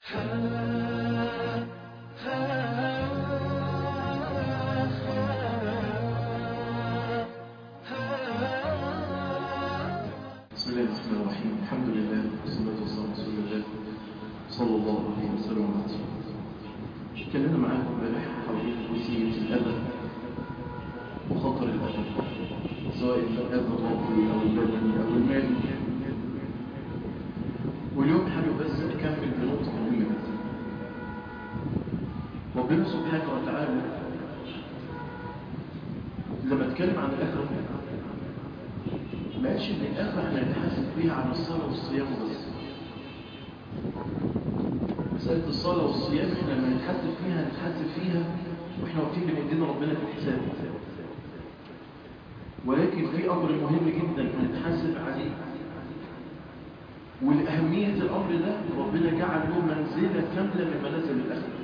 بسم الله الرحمن الرحيم الحمد لله والصلاة والسلام على رسول الله صلى الله عليه وسلم وبعد اتكلمنا معاكم امبارح حول جزئية الأذى وخطر الأذى سواء الأذى الروحي أو البدني أو المالي واليوم حابب بس أكمل بنقطة مهمة جدا ربنا سبحانه وتعالى لما اتكلم عن الآخرة ما قالش ان الاخره احنا هنحاسب فيها على الصلاه والصيام بس مساله الصلاه والصيام احنا لما نتحاسب فيها هنتحاسب فيها واحنا واقفين بين ايدينا ربنا في الحساب ولكن في امر مهم جدا هنتحاسب عليه ولأهمية الأمر ده ربنا جعل له منزلة كاملة من منازل الآخرة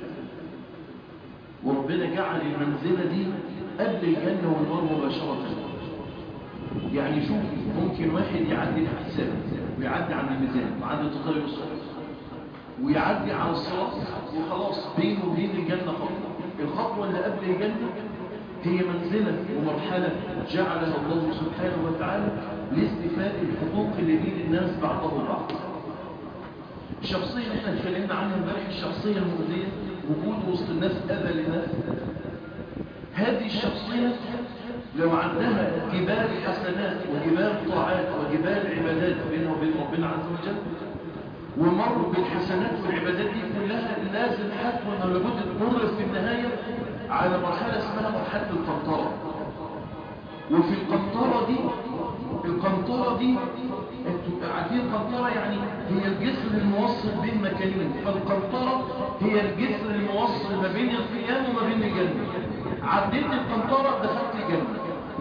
وربنا جعل المنزلة دي قبل الجنة والنار مباشرة يعني شوف ممكن واحد يعدي الحساب ويعدي عن الميزان ويعدي التطير الصلاة ويعدي على الصراط وخلاص بينه وبين الجنة خطوة الخطوة اللي قبل الجنة هي منزلة ومرحلة جعلها الله سبحانه وتعالى لاستفاء الحقوق اللي بين الناس بعضهم بعض الشخصية اللي احنا اتكلمنا عنها امبارح الشخصية المؤذية وجود وسط الناس أذى للناس هذه الشخصية لو عندها جبال حسنات وجبال طاعات وجبال عبادات بينها وبين ربنا عز وجل ومر بالحسنات والعبادات دي كلها لازم حتما او لابد تمر في النهاية على مرحلة اسمها مرحلة القنطرة وفي القنطرة دي القنطرة دي انتوا عارفين القنطرة يعني هي الجسر الموصل بين مكانين فالقنطرة هي الجسر الموصل ما بين القيام وما بين الجنة عديت القنطرة دخلت الجنة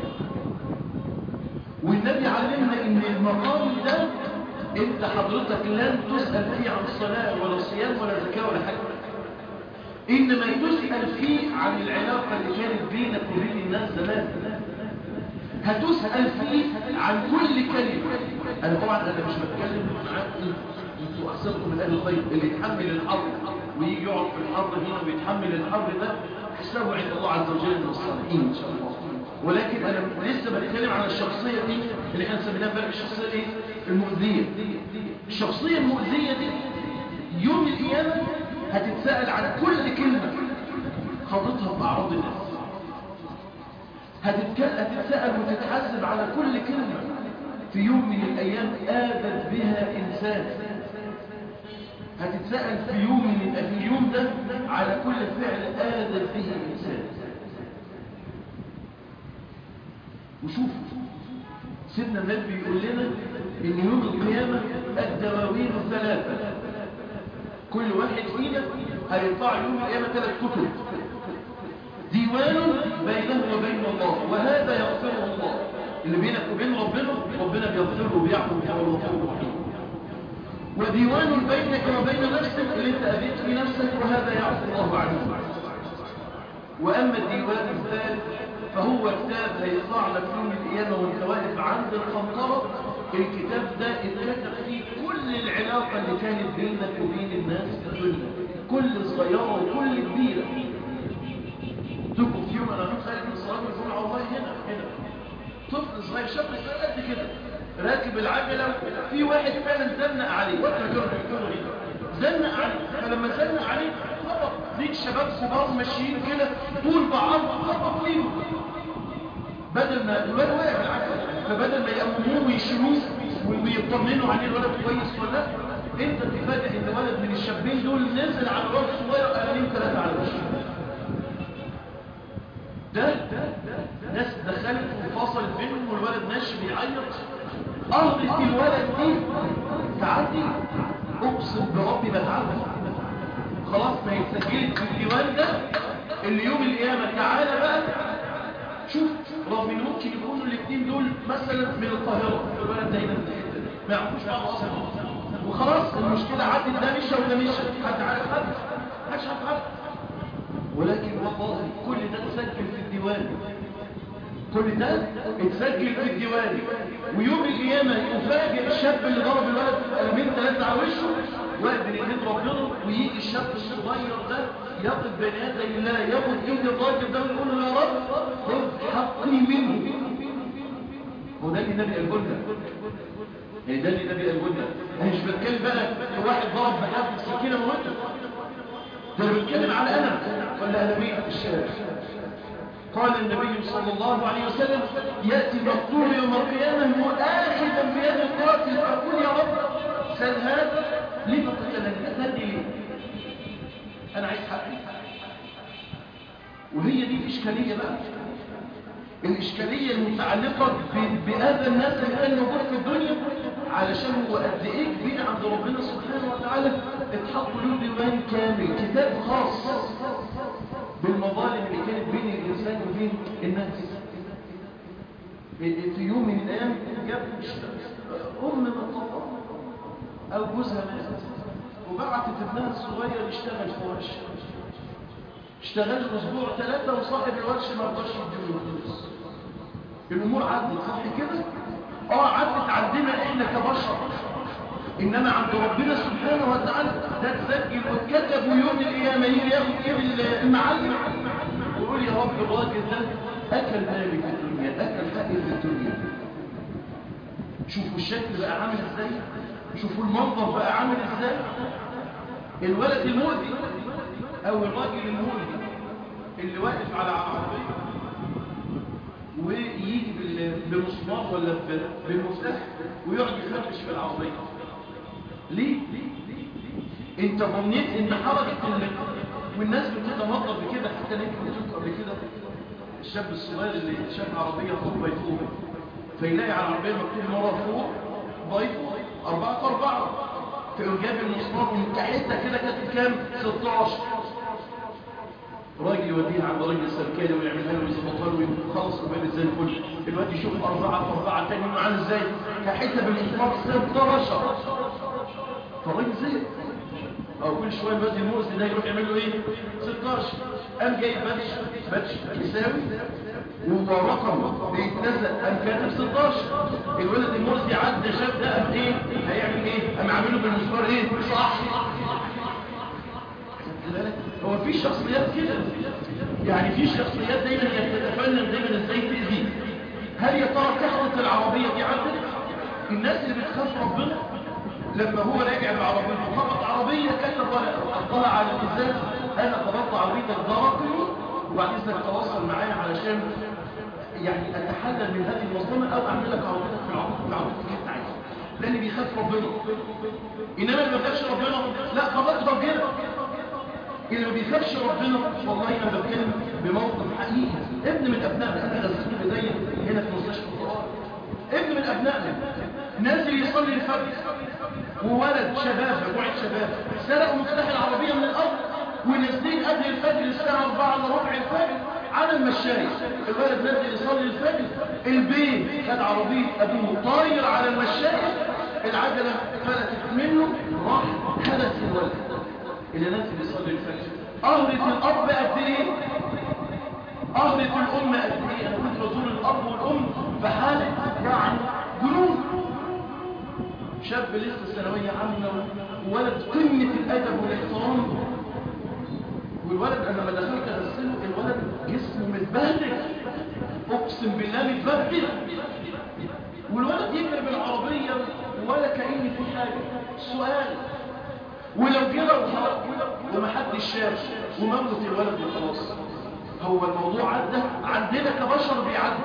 والنبي علمنا ان المقام ده انت حضرتك لن تسأل فيه عن الصلاة ولا صيام ولا زكاة ولا حاجة انما تسأل فيه عن العلاقة اللي كانت بينك وبين الناس زمان هتسأل فيه عن كل كلمة انا طبعا انا مش بتكلم معاكم انتوا احسنكم من اهل الخير اللي يتحمل الحر ويجي يقعد في الحر هنا ويتحمل الحر ده حسابه عند الله عز وجل من الصالحين ان شاء الله ولكن انا لسه بتكلم عن الشخصية دي اللي احنا سميناها بقى الشخصية ايه المؤذية الشخصية المؤذية دي يوم القيامة هتتسأل عن كل كلمة خاضتها بأعراض الناس هتتسأل وتتحاسب على كل كلمة في يوم من الأيام آذت بها إنسان هتتسأل في يوم من في اليوم ده على كل فعل آذت به إنسان وشوف سيدنا النبي بيقول لنا ان يوم القيامة الدواوين ثلاثة كل واحد فينا هيطلع يوم القيامة ثلاث كتب ديوان بينه وبين الله وهذا يغفره الله اللي بينك وبين ربنا ربنا بيغفره وبيعفو وهو الغفور الرحيم وديوان بينك وبين نفسك اللي انت أذيت في نفسك وهذا يعفو الله عنه وأما الديوان الثالث فهو كتاب هيطلع لك يوم القيامة وانت واقف عند الخنطرة الكتاب ده اتكتب فيه كل العلاقة اللي كانت بينك وبين الناس في الدنيا كل صغيرة وكل كبيرة تكون في يوم انا كنت خارج من صلاة الجمعة والله هنا هنا طفل صغير شاب صغير قد كده راكب العجلة في واحد فعلا زنق عليه واحنا كانوا بيقولوا ايه زنق عليه فلما زنق عليه خبط ليك شباب صغار ماشيين كده طول بعض خبط فيه بدل ما الولد واقع بالعكس فبدل ما يأمنوه ويشيلوه ويطمنوا عليه الولد كويس ولا لا انت تفاجئ ان ولد من الشابين دول نزل على الولد الصغير قلمين ثلاثة على وشه ده ناس دخلت وفصلت بينهم والولد ماشي بيعيط قهرت الولد دي تعدي اقسم بربي ما تعدي خلاص ما يتسجلت في الديوان ده اللي يوم القيامة تعالى بقى شوف رغم ان ممكن يكونوا الاثنين دول مثلا من القاهرة الولد ده هنا من الحتة دي ما يعرفوش بعض اصلا وخلاص المشكلة عدت ده مشى وده مشى حد عارف حد محدش عارف حد ولكن والله كل ده اتسجل في الديوان كل ده اتسجل في الديوان ويوم القيامة يفاجئ الشاب اللي ضرب الولد قلمين ثلاثة على وشه واقف بين ايدين ربنا ويجي الشاب الصغير ده يقف بين يدي الله ياخد ايد الراجل ده ويقول له يا رب خذ حقي منه هو ده اللي النبي قاله لنا يعني ده اللي النبي قاله لنا انا مش بتكلم بقى واحد ضرب بحد السكينه موته ده انا بتكلم على انا ولا انا مين في الشارع قال النبي صلى الله عليه وسلم يأتي مقتول يوم القيامة مؤاخذا بيد القاتل فأقول يا رب سل هذا لما قتلني قتلني ليه أنا عايز حقي وهي دي الإشكالية بقى الإشكالية المتعلقة بأذى الناس اللي كان موجود في الدنيا علشان هو قد إيه كبير عند ربنا سبحانه وتعالى اتحط له ديوان كامل كتاب خاص بالمظالم اللي كانت بين الإنسان وبين الناس في يوم من الأيام جاب أم من الطلاق أو جوزها مات وبعتت ابنها الصغير يشتغل في ورشة اشتغل أسبوع ثلاثة وصاحب الورشة ما رضاش يديله فلوس الأمور عدت صح كده؟ اه عدت عندنا احنا كبشر انما عند ربنا سبحانه وتعالى ده تسجل واتكتب ويوم القيامه يجي ياخد ايه المعلم ويقول يا رب الراجل ده اكل مالي في الدنيا اكل حقي في الدنيا شوفوا الشكل بقى عامل ازاي شوفوا المنظر بقى عامل ازاي الولد المؤذي او الراجل المؤذي اللي واقف على عربيه ويجي بالمسمار ولا بالمفتاح ويقعد يفتش في العربيه ليه؟ انت ظنيت ان حركة اللي والناس بتتمطر بكده حتى نيجي بتذكر بكده الشاب الصغير اللي شاف عربية فوق بيفوق فيلاقي على العربية مكتوب مرة فوق ضيف أربعة أربعة فيقوم جاب المسمار ومن تحتها كده كانت كام؟ 16 راجل يوديها عند راجل سلكاني ويعملها له ويظبطها له ويخلص وبين زي الفل الواد يشوف أربعة أربعة تاني معاه ازاي؟ كحتها بالمسمار 16 فالراجل زي او كل شويه الواد المؤذي ده يروح يعمل له ايه 16 قام جايب باتش باتش يساوي ورقم بيتنزل قام كاتب 16 الولد المؤذي عدى شاف ده قام ايه هيعمل ايه قام عامله بالمسمار ايه صح هو في شخصيات كده يعني في شخصيات دايما يتفنن دايما ازاي تاذي هل يا ترى كثره العربيه دي عدت الناس اللي بتخاف ربنا لما هو راجع بعربيته خبط عربية كتب طلع على الإزاز أنا خبطت عربيتك ضربني وبعد إذنك تواصل معايا علشان يعني أتحلل من هذه المظلمة أو أعمل لك عربيتك في العربية في العربية اللي أنت عايزها لأن بيخاف ربنا إنما اللي ما بيخافش ربنا لا خبطت ربنا اللي ما بيخافش ربنا والله أنا بتكلم بموقف حقيقي ابن من أبنائنا أنا غزلت بداية هنا في مستشفى القرآن ابن من أبنائنا نازل يصلي الفجر وولد شباب مجموعة شباب سرقوا مفتاح العربية من الأرض ونازلين قبل الفجر الساعة 4 الا ربع الفجر على المشاية الولد نازل يصلي الفجر البيت خد عربية أبوه طاير على المشاية العجلة فلتت منه راح حدث الولد اللي نازل يصلي الفجر قهرة الأب قد إيه؟ قهرة الأم قد إيه؟ أنا كنت بزور الأب والأم في حالة يعني جنون شاب لسه ثانويه عامه وولد قمه الادب والاحترام والولد انا لما دخلت اغسله الولد جسمه متبهدل اقسم بالله متبهدل والولد يجري بالعربيه ولا كأن في حاجه سؤال ولو جرى ومحدش شاف وموت الولد وخلاص هو الموضوع عدى عندنا كبشر بيعدي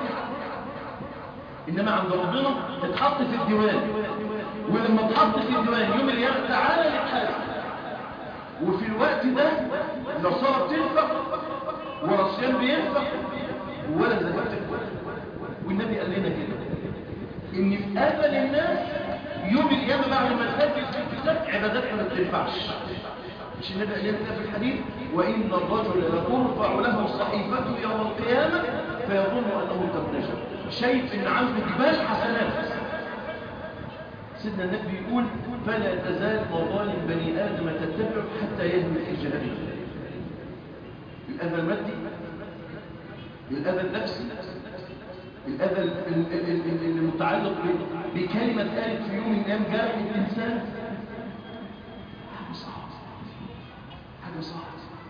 انما عند ربنا اتحط في الديوان ولما اتحط في الديوان يوم القيامه تعالى نتحاسب وفي الوقت ده لا صلاه بتنفق ولا الصيام بينفق ولا زكاه تنفق والنبي قال لنا كده ان في اجل الناس يوم القيامه بعد ما تسجل في الكتاب عباداتها ما بتنفعش مش النبي قال لنا في الحديث وان الرجل لترفع له صحيفته يوم القيامه فيظن انه قد نجا شايف ان عنده جبال حسنات سيدنا النبي يقول فلا تزال مظالم بني ادم تتبع حتى يهوي في جهنم الاذى المادي الاذى النفسي الاذى المتعلق بكلمه قالت في يوم من الايام جرح الانسان حاجة صح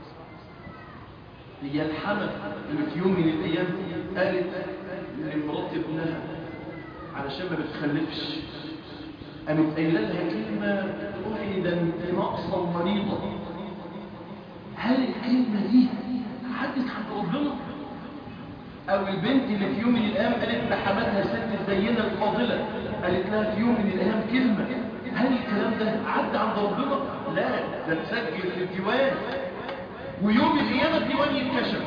هي الحمل اللي في يوم من الأيام قالت لمرات ابنها علشان ما بتخلفش قامت قايله لها كلمة واحدا ناقصة مريضة هل الكلمة دي عدت عند ربنا؟ أو البنت اللي في يوم من الأيام قالت لحماتها ست زينا الفاضلة قالت لها في يوم من الأيام كلمة هل الكلام ده عدى عند ربنا؟ لا ده تسجل في الديوان ويوم القيامة الديوان يتكشف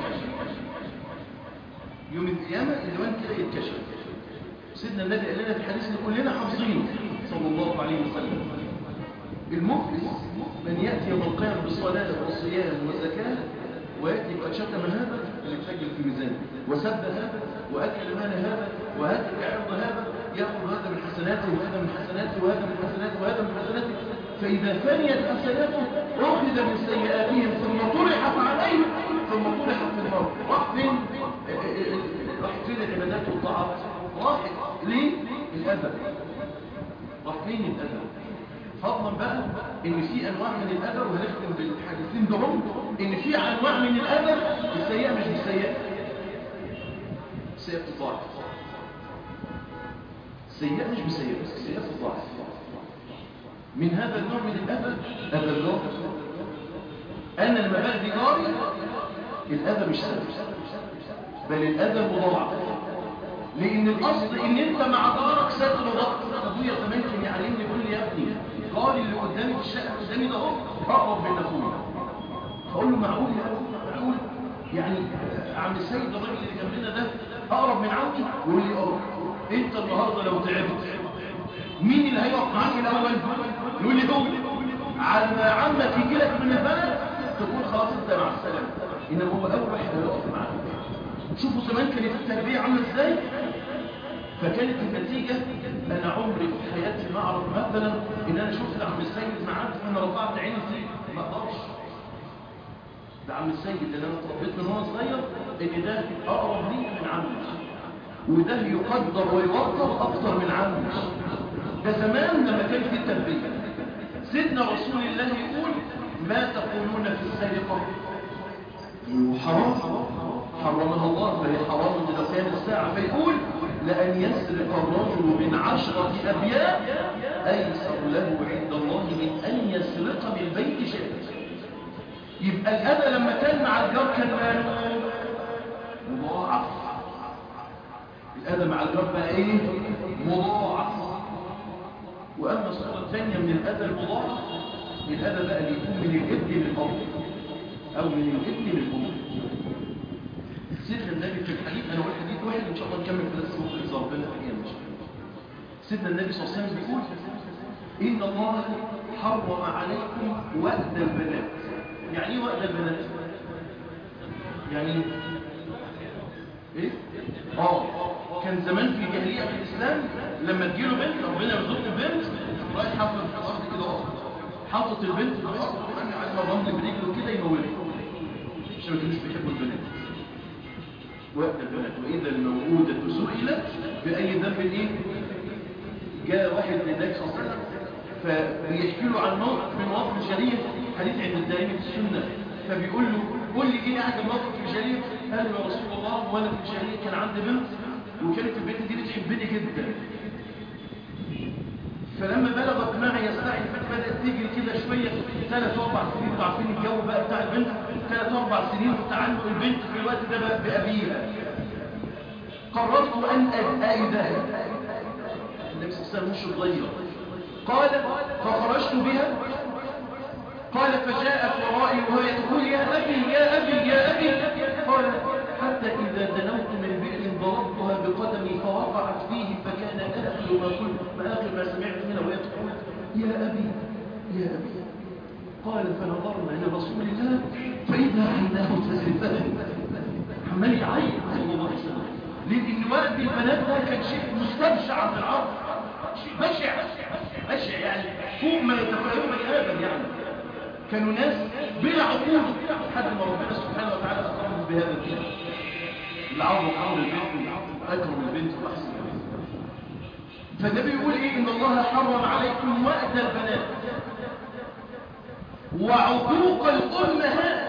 يوم القيامة الديوان كده يتكشف سيدنا النبي قال لنا في الحديث اللي كلنا حافظينه صلى الله عليه وسلم المفلس من يأتي يوم القيامة بالصلاة والصيام والزكاة ويأتي قد شتم هذا اللي تسجل في ميزانه وسب هذا وأكل مال هذا وهتك عرض هذا يأخذ هذا من حسناته وهذا من حسناته وهذا من حسناته وهذا من حسناته فإذا فنيت حسناته أخذ من سيئاتهم ثم طرحت عليه ثم طرحت في النار راح فين راح فين العبادات والطاعات راحت ليه الأذى راح فين الأذى فضلا بقى ان في انواع من الاذى وهنختم بالحديثين دهم ان في انواع من الاذى السيئه مش بالسيئه السيئه بتضاعف السيئه مش بسيئه السيئه بتضاعف من هذا النوع من الاذى اذى الله انا لما باخدي جاري الاذى مش سبب بل الاذى مضاعف لان الاصل ان انت مع جارك ستر ضغط ابويا زمان كان يعلمني يقول لي يا ابني جاري اللي قدامي في الشقه قدامي ده اهو اقرب من اخويا اقول له معقول يا ابني معقول يعني عم السيد الراجل اللي جنبنا ده اقرب من عمي يقول لي اه انت النهارده لو تعبت مين اللي هيقف معاك الاول يقول لي هو على ما عمك يجي لك من البلد تقول خلاص انت مع السلامه انما هو اول واحد هيقف معاك شوفوا زمان كانت التربيه عامله ازاي فكانت النتيجة أنا عمري في حياتي ما أعرف مثلا إن أنا شفت عم السيد معاه فأنا رفعت عيني فيه ما أقدرش ده عم السيد اللي أنا اتربيت من وأنا صغير إن ده أقرب لي من عمي وده يقدر ويوقر أكتر من عمي ده زمان لما كان في التربية سيدنا رسول الله يقول ما تقولون في السرقة حرام حرمها الله فهي حرام إلى قيام الساعة فيقول لأن يسرق الرجل من عشرة أبيات أيسر له عند الله من أن يسرق من بيت شيء يبقى الأذى لما كان مع الجار كان ماله مضاعف الأذى مع الجار بقى إيه مضاعف وأما الصورة الثانية من الأذى المضاعف الأذى بقى اللي يكون من الابن للأرض أو من الابن للأم سيدنا النبي في الحديث أنا أقول حديث واحد إن شاء الله نكمل في درس مخرج إذا ربنا أيام سيدنا النبي صلى الله عليه وسلم بيقول إن الله حرم عليكم وأد البنات يعني إيه وأد البنات؟ يعني إيه؟ آه كان زمان في جاهلية في الإسلام لما تجيله بنت ربنا يرزق البنت رايح حاطط في الأرض كده أهو حاطط البنت في الأرض ومنع عليها الرمل برجله كده يموتها عشان ما كانوش بيحبوا البنات وقت البنات وإذا الموءودة سئلت بأي ذنب إيه؟ جاء واحد للنبي صلى الله عليه وسلم فبيحكي له عن موقف من مواقف الشريف حديث عند الدائمة في السنة فبيقول له قول لي ايه احد المواقف في الشريف قال له يا رسول الله وانا في الشريف كان عندي بنت وكانت البنت دي بتحبني جدا فلما بلغت معي يستعي بدأت تجري كده شوية ثلاث أربع سنين عارفين الجو بقى بتاع البنت ثلاث أربع سنين تعلق البنت في الوقت ده بقى بأبيها قررت أن أأيدها النبي صلى الله عليه وسلم مش صغير قال فخرجت بها قال فجاءت ورائي وهي تقول يا أبي يا أبي يا أبي قال حتى إذا دنوت من بئر ضربتها بقدمي فوقعت فيه فكان آخر ما قلت ما آخر ما سمعت منها وهي تقول يا أبي يا أبي قال فنظرنا إلى رسول الله فإذا عيناه تزرفان عمال يعيط صلى الله عليه وسلم لأن وقت البنات ده كان شيء مستبشع في الأرض شيء بشع بشع يعني فوق ما يتخيلون بني آدم يعني كانوا ناس بلا عقول لحد ما ربنا سبحانه وتعالى أكرمهم بهذا الدين العظم أمر البنت أكرم البنت وأحسن البنت فالنبي يقول إيه إن الله حرم عليكم وأد البنات وعقوق الأمهات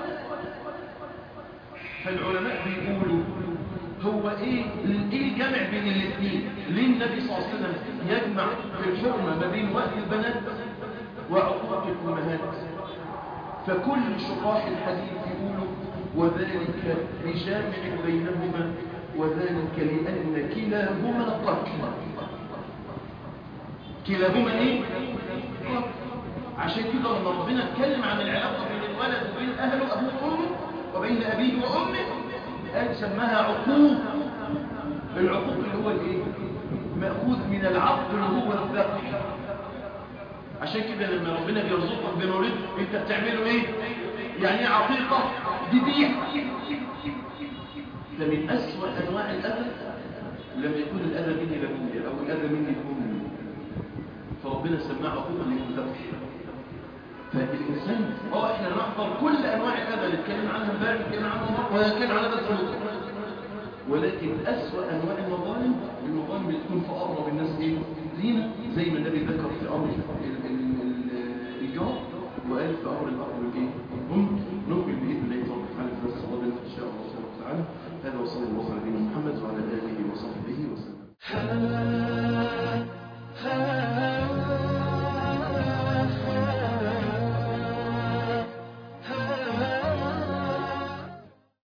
فالعلماء بيقولوا هو ايه ايه الجمع بين الاثنين ليه النبي صلى الله عليه وسلم يجمع في الحرمة ما بين وقت البنات وعقوق الأمهات فكل شراح الحديث يقولوا وذلك بجامع بينهما وذلك لأن كلاهما قتل كلاهما ايه قتل عشان كده لما ربنا اتكلم عن العلاقة بين الولد وبين أهله أبوه وأمه وبين أبيه وأمه قال سماها عقوق العقوق اللي هو الايه مأخوذ من العقد اللي هو الذبح عشان كده لما ربنا بيرزقك بمولد انت بتعمله ايه يعني ايه عقيقة ذبيح ده من أسوأ أنواع الأذى لما يكون الأذى مني لأبويا أو الأذى مني لأمي فربنا سماه عقوق للذبح فالإنسان اه احنا نحضر كل أنواع الأذى اللي اتكلم عنها امبارح اتكلم عنها مرة وهي كان على بس ولكن أسوأ أنواع المظالم